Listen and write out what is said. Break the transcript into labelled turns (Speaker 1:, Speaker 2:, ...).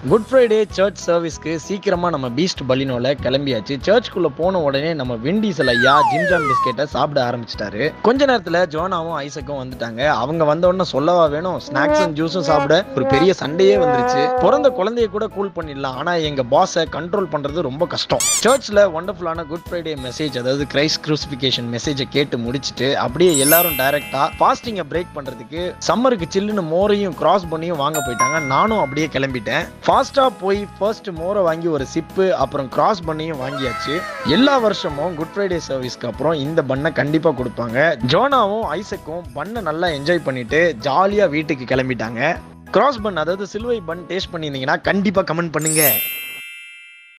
Speaker 1: good Friday search சர்வீஸ்க்கு சீக்கிரமா நம்ம Beast பலினோல கிளம்பியாச்சு சர்ச்சுக்குள்ள போன உடனே நம்ம விண்டீசல் ஐயா ஜிம்ஜாம் பிஸ்கெட்டை சாப்பிட ஆரம்பிச்சிட்டாரு கொஞ்ச நேரத்துல ஜோனாவும் ஐசக்கும் வந்துட்டாங்க அவங்க வந்த உடனே சொல்லவா வேணும் ஸ்நாக்ஸும் ஜூஸும் சாப்பிட ஒரு பெரிய சண்டையே வந்துருச்சு பிறந்த குழந்தைய கூட கூல் பண்ணிடலாம் ஆனா எங்க பாஸை கண்ட்ரோல் பண்றது ரொம்ப கஷ்டம் சர்ச்ல ஒண்டர்ஃபுல்லான குட் ஃப்ரைடே மெசேஜ் அதாவது கிரைஸ்ட் க்ரூசிஃபிகேஷன் மெசேஜை கேட்டு முடிச்சிட்டு அப்படியே எல்லாரும் டைரக்டா ஃபாஸ்டிங்கை பிரேக் பண்றதுக்கு சம்மருக்கு சில்லுன்னு மோரையும் கிராஸ் பண்ணியும் வாங்க போயிட்டாங்க நானும் அப்படியே கிளம்பிட்டேன் ஃபாஸ்டா போய் ஃபர்ஸ்ட் மோரை வாங்கி ஒரு சிப்பு அப்புறம் கிராஸ் பண்ணியும் வாங்கியாச்சு எல்லா வருஷமும் குட் ஃப்ரைடே சர்வீஸ்க்கு அப்புறம் இந்த பண்ணை கண்டிப்பா கொடுப்பாங்க ஜோனாவும் ஐசக்கும் பண்ணை நல்லா என்ஜாய் பண்ணிட்டு ஜாலியா வீட்டுக்கு கிளம்பிட்டாங்க கிராஸ் பன் அதாவது சிலுவை பன் டேஸ்ட் பண்ணியிருந்தீங்கன்னா கண்டிப்பா கமெண்ட் பண்ணுங்க